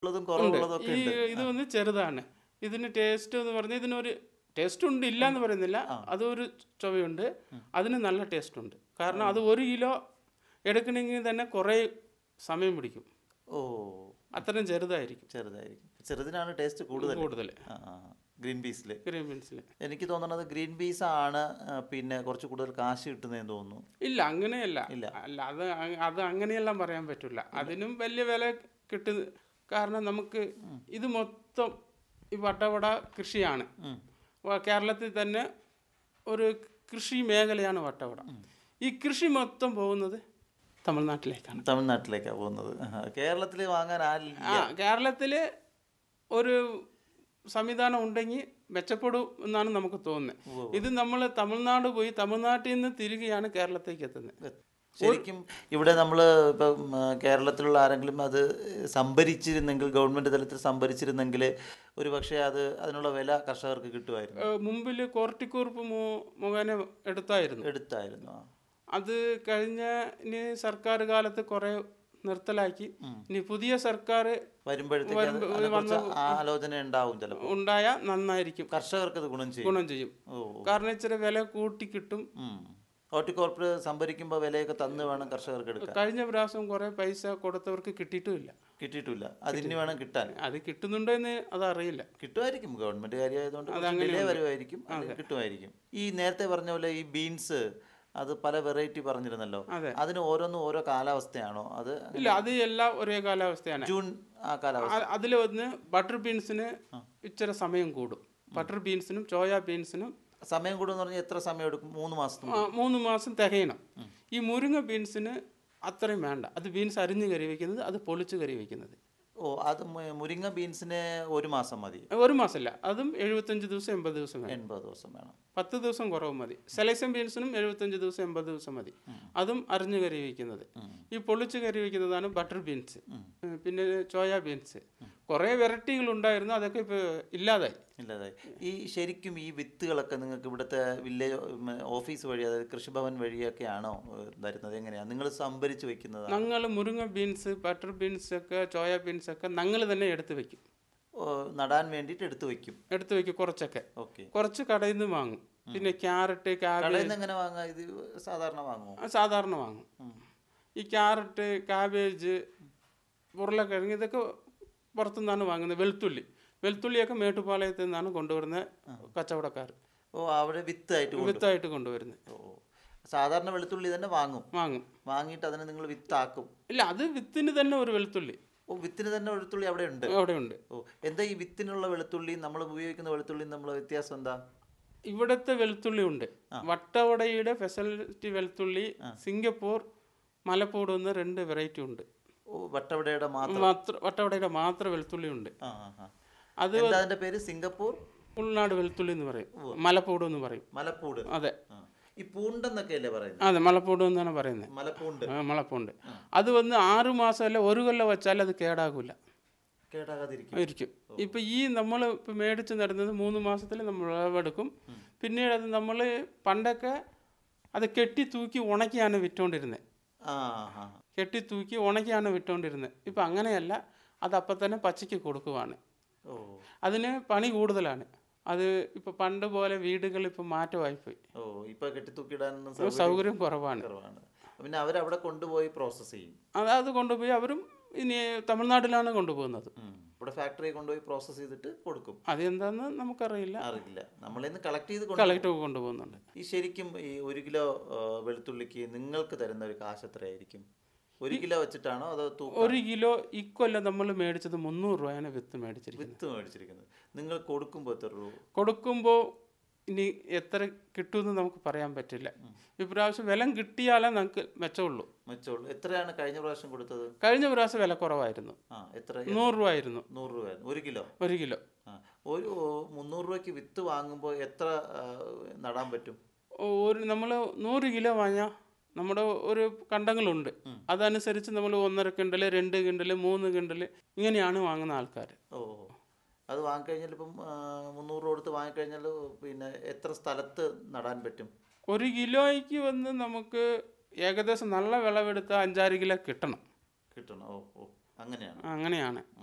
ഉള്ളതും കുറവുള്ളതും ഒക്കെ ഈ ഉണ്ട് ഇത് വന്ന് ചെറുതാണ് ഇതിന് ടേസ്റ്റ് എന്ന് പറഞ്ഞാൽ ഇതിനൊരു ടേസ്റ്റ് ഉണ്ട് ഇല്ല എന്ന് പറയുന്നില്ല അതൊരു ചുവയുണ്ട് അതിന് നല്ല ടേസ്റ്റ് ഉണ്ട് കാരണം അത് ഒരു കിലോ എടുക്കണമെങ്കിൽ തന്നെ കുറേ സമയം പിടിക്കും ഓ അത്രയും ചെറുതായിരിക്കും ചെറുതായിരിക്കും ചെറുതിനാണ് ടേസ്റ്റ് കൂടുതൽ കൂടുതൽ ആ, ആ. ഗ്രീൻ പീസിൽ ഗ്രീൻ ബീൻസിൽ എനിക്ക് തോന്നുന്നത് ഗ്രീൻ പീസ് ആണ് ആ, പിന്നെ കുറച്ച് കൂടുതൽ കാശ് കിട്ടുന്നതെന്ന് തോന്നുന്നു ഇല്ല അങ്ങനെയല്ല അല്ല അത് അ- അത് അങ്ങനെയെല്ലാം പറയാൻ പറ്റില്ല അതിനും വലിയ വില കിട്ടും കാരണം നമുക്ക് ഇത് മൊത്തം ഈ വട്ടവട കൃഷിയാണ് വ- കേരളത്തിൽ തന്നെ ഒരു കൃഷി മേഖലയാണ് വട്ടവട ഈ കൃഷി മൊത്തം പോകുന്നത് തമിഴ്നാട്ടിലേക്കാണ് തമിഴ്നാട്ടിലേക്കാണ് പോകുന്നത് കേരളത്തിൽ വാങ്ങാൻ ആരില്ല ആ കേരളത്തിൽ ഒരു സംവിധാനം ഉണ്ടെങ്കിൽ മെച്ചപ്പെടും എന്നാണ് നമുക്ക് തോന്നുന്നത് ഇത് നമ്മൾ തമിഴ്നാട് പോയി തമിഴ്നാട്ടിൽ നിന്ന് തിരികെയാണ് കേരളത്തേക്ക് എത്തുന്നത് ശരിക്കും ഇവിടെ നമ്മൾ ഇപ്പം ആ, കേരളത്തിലുള്ള ആരെങ്കിലും അത് സംഭരിച്ചിരുന്നെങ്കിൽ ഗവൺമെന്റ് തലത്തിൽ സംഭരിച്ചിരുന്നെങ്കിൽ ഒരു പക്ഷേ അത് അതിനുള്ള വില കർഷകർക്ക് കിട്ടുമായിരുന്നു ഏഹ് മുമ്പിൽ കോർട്ടിക്കുറിപ്പ് മു- മുഖേന എടുത്തായിരുന്നു എടുത്തായിരുന്നു ആ. അത് കഴിഞ്ഞ ഇനി സർക്കാർ കാലത്ത് കുറേ നിർത്തലാക്കി ഇനി പുതിയ സർക്കാർ വരുമ്പോഴത്തേക്ക് അത് അതിനെക്കുറിച്ച് ആലോചന ഉണ്ടാവും ചിലപ്പോൾ ഉണ്ടായ നന്നായിരിക്കും കർഷകർക്ക് ഇത് ഗുണം ചെയ്യും ഗുണം ചെയ്യും ഓ കാരണം ഇച്ചിരി വില കൂട്ടി കിട്ടും ഹോർട്ടികോർപ്പ് സംഭരിക്കുമ്പോൾ വിലയൊക്കെ തന്ന് വേണം കർഷകർക്ക് എടുക്കാൻ കഴിഞ്ഞ പ്രാവശ്യം കുറേ പൈസ കൊടുത്തവർക്ക് കിട്ടിയിട്ടുമില്ല കിട്ടിയിട്ടില്ല അതിന് വേണം കിട്ടാൻ അത് കിട്ടുന്നുണ്ടോ എന്ന് അതറിയില്ല കിട്ടുമായിരിക്കും ഗവൺമെന്റ് കാര്യമായതുകൊണ്ട് ഡിലേ വരുമായിരിക്കും അത് കിട്ടുമായിരിക്കും ഈ നേരത്തെ പറഞ്ഞ പോലെ ഈ ബീൻസ് അത് പല വെറൈറ്റി പറഞ്ഞിരുന്നല്ലോ അതെ. അതിന് ഓരോന്നും ഓരോ കാലാവസ്ഥയാണോ അത് ഇല്ല അത് എല്ലാം ഒരേ കാലാവസ്ഥയാണ് ജൂൺ ആ കാലാവസ്ഥ അതിൽ വന്ന് ബട്ടർ ബീൻസിന് ഇച്ചിരി സമയം കൂടും ബട്ടർ ബീൻസിനും ചോയ ബീൻസിനും സമയം കൂടുമെന്ന് പറഞ്ഞാൽ എത്ര സമയം എടുക്കും മൂന്ന് മാസം ആ, മൂന്ന് മാസം തികയണം ഈ മുരിങ്ങ ബീൻസിന് അത്രയും വേണ്ട അത് ബീൻസ് അരിഞ്ഞ് കറി വയ്ക്കുന്നത് അത് പൊളിച്ച് കറി വയ്ക്കുന്നത് ഓ അത് മു- മുരിങ്ങ ബീൻസിന് ഒരു മാസം മതി ഒരു മാസമല്ല അതും എഴുപത്തഞ്ച് ദിവസം എൺപത് ദിവസം വേണം എൺപത് ദിവസം വേണം പത്ത് ദിവസം കുറവ് മതി സെലക്ഷൻ ബീൻസിനും എഴുപത്തഞ്ച് ദിവസം എൺപത് ദിവസം മതി അതും അരിഞ്ഞ് കറി വയ്ക്കുന്നത് ഈ പൊളിച്ച് കറി വയ്ക്കുന്നതാണ് ബട്ടർ ബീൻസ് ഉം, പിന്നെ ചോയ ബീൻസ് കുറേ വെറൈറ്റികൾ ഉണ്ടായിരുന്നു അതൊക്കെ ഇപ്പോൾ ഇല്ലാതായി ഇല്ലാതായി ഈ ശരിക്കും ഈ വിത്തുകളൊക്കെ നിങ്ങൾക്ക് ഇവിടുത്തെ വില്ലേജ് ഓഫീസ് വഴി അതായത് കൃഷിഭവൻ വഴിയൊക്കെയാണോ ഏഹ്, തരുന്നത് എങ്ങനെയാണ് നിങ്ങൾ സംഭരിച്ച് വെക്കുന്നതാണ് ഞങ്ങൾ മുരിങ്ങ ബീൻസ് ബട്ടർ ബീൻസ് ഒക്കെ ചോയ ബീൻസ് ഒക്കെ ഞങ്ങൾ തന്നെ എടുത്ത് വെക്കും ഓ, നടാൻ വേണ്ടിയിട്ട് എടുത്തു വെക്കും എടുത്ത് വെക്കും കുറച്ചൊക്കെ ഓക്കെ കുറച്ച് കടയിൽ നിന്ന് വാങ്ങും പിന്നെ ക്യാരറ്റ് കടയിൽ കാബേജ് നിന്ന് എങ്ങനെ വാങ്ങാം ഇത് സാധാരണ വാങ്ങുമോ ആ, സാധാരണ വാങ്ങും ഈ ക്യാരറ്റ് കാബേജ് ഉരുളക്കിഴങ്ങ് ഇതൊക്കെ പുറത്തുനിന്നാണ് വാങ്ങുന്നത് വെളുത്തുള്ളി വെളുത്തുള്ളിയൊക്കെ മേട്ടുപാളയത്തിൽ നിന്നാണ് കൊണ്ടുവരുന്ന കച്ചവടക്കാർ ഓ അവിടെ വിത്തായിട്ട് കൊണ്ട് വിത്തായിട്ട് കൊണ്ടുവരുന്നത് ഓ സാധാരണ വെളുത്തുള്ളി തന്നെ വാങ്ങും വാങ്ങും വാങ്ങിയിട്ട് അതിനെ നിങ്ങൾ വിത്താക്കും ഇല്ല അത് വിത്തിന് തന്നെ ഒരു വെളുത്തുള്ളി ഓ വിത്തിന് തന്നെ വെളുത്തുള്ളി അവിടെ ഉണ്ട് അവിടെ ഉണ്ട് ഓ എന്താ ഈ വിത്തിനുള്ള വെളുത്തുള്ളി നമ്മൾ ഉപയോഗിക്കുന്ന വെളുത്തുള്ളി നമ്മളെ വ്യത്യാസം എന്താ ഇവിടുത്തെ വെളുത്തുള്ളി ഉണ്ട് വട്ടവടയുടെ ഫെസിലിറ്റി വെളുത്തുള്ളി സിംഗപ്പൂർ മലപ്പൂട് എന്ന രണ്ട് വെറൈറ്റി ഉണ്ട് ഓ വട്ടവടയുടെ മാത്രം മാത്ര വട്ടവടയുടെ മാത്രം വെളുത്തുള്ളി ഉണ്ട് ആ ആ, ആ. അത് എന്താ അതിന്റെ പേര് സിംഗപ്പൂർ ഉൾനാട് വെളുത്തുള്ളി എന്ന് പറയും മലപ്പൂട് എന്ന് പറയും മലപ്പൂട് അതെ ആ. ഈ പൂണ്ടെന്നൊക്കെ അല്ലേ പറയുന്നത് അതെ മലപ്പൂട് എന്നാണ് പറയുന്നത് മലപ്പൂണ്ട് ആ, മലപ്പൂണ്ട് അത് വന്ന് ആറ് മാസം അല്ല ഒരു കൊല്ലം വെച്ചാൽ അത് കേടാകില്ല കേടാകാതിരിക്കും ഇരിക്കും ഇപ്പം ഈ നമ്മൾ ഇപ്പം മേടിച്ച് നടുന്നത് മൂന്ന് മാസത്തിൽ നമ്മൾ വിളവെടുക്കും പിന്നീട് അത് നമ്മൾ പണ്ടൊക്കെ അത് കെട്ടി തൂക്കി ഉണക്കിയാണ് വിറ്റുകൊണ്ടിരുന്നത് ആ ആ കെട്ടി തൂക്കി ഉണക്കിയാണ് വിറ്റുകൊണ്ടിരുന്നത് ഇപ്പം അങ്ങനെയല്ല അത് അപ്പം തന്നെ പച്ചയ്ക്ക് കൊടുക്കുവാണ് ഓ അതിന് പണി കൂടുതലാണ് അത് ഇപ്പം പണ്ട് പോലെ വീടുകൾ ഇപ്പം മാറ്റമായിപ്പോയി ഓ ഇപ്പൊ കെട്ടിത്തൂക്കിയിടാനൊന്നും സൗകര്യം സൗകര്യം കുറവാണ് കുറവാണ് പിന്നെ അവരവിടെ കൊണ്ടുപോയി പ്രോസസ്സ് ചെയ്യും അത് അത് കൊണ്ടുപോയി അവരും ഇനി തമിഴ്നാട്ടിലാണ് കൊണ്ടുപോകുന്നത് ഉം. ഇവിടെ ഫാക്ടറി കൊണ്ടുപോയി പ്രോസസ്സ് ചെയ്തിട്ട് കൊടുക്കും അതെന്താന്ന് നമുക്കറിയില്ല അറിയില്ല നമ്മളിന്ന് കളക്ട് ചെയ്ത് കൊണ്ട് കളക്ടർ കൊണ്ടുപോകുന്നുണ്ട് ഈ ശരിക്കും ഈ ഒരു കിലോ ആ, വെളുത്തുള്ളിക്ക് നിങ്ങൾക്ക് തരുന്ന ഒരു കാശ് എത്രയായിരിക്കും ഒരു കിലോ വെച്ചിട്ടാണോ അതോ തൂക്കം ഒരു കിലോ ഇക്കൊല്ലം നമ്മൾ മേടിച്ചത് മുന്നൂറ് രൂപയാണ് വിത്ത് മേടിച്ചിരിക്കുന്നത് വിത്ത് മേടിച്ചിരിക്കുന്നത് നിങ്ങൾ കൊടുക്കുമ്പോൾ എത്ര രൂപ കൊടുക്കുമ്പോൾ ഇനി എത്ര കിട്ടുമെന്ന് നമുക്ക് പറയാൻ പറ്റില്ല ഇപ്രാവശ്യം വില കിട്ടിയാലേ നമുക്ക് മെച്ചമുള്ളൂ മെച്ചമുള്ളൂ എത്രയാണ് കഴിഞ്ഞ പ്രാവശ്യം കൊടുത്തത് കഴിഞ്ഞ പ്രാവശ്യം വില കുറവായിരുന്നു ആ എത്ര നൂറ് രൂപ ആയിരുന്നു നൂറ് രൂപ ഒരു കിലോ ഒരു കിലോ ആ ഒരു മുന്നൂറ് രൂപയ്ക്ക് വിത്ത് വാങ്ങുമ്പോൾ എത്ര ആ, നടാൻ പറ്റും ഒരു നമ്മൾ നൂറ് കിലോ വാങ്ങിയാൽ നമ്മുടെ ഒരു കണ്ടങ്ങളുണ്ട് അതനുസരിച്ച് നമ്മൾ ഒന്നര കിണ്ടൽ രണ്ട് കിണ്ടൽ മൂന്ന് കിണ്ടൽ ഇങ്ങനെയാണ് വാങ്ങുന്ന ആൾക്കാർ ഓ അത് വാങ്ങിക്കഴിഞ്ഞാൽ ഇപ്പം ആ, മുന്നൂറ് രൂപ കൊടുത്ത് വാങ്ങിക്കഴിഞ്ഞാൽ പിന്നെ എത്ര സ്ഥലത്ത് നടാൻ പറ്റും ഒരു കിലോയ്ക്ക് വന്ന് നമുക്ക് ഏകദേശം നല്ല വിളവെടുത്ത അഞ്ചാറ് കിലോ കിട്ടണം കിട്ടണം ഓ ഓ അങ്ങനെയാണ് അങ്ങനെയാണ് ആ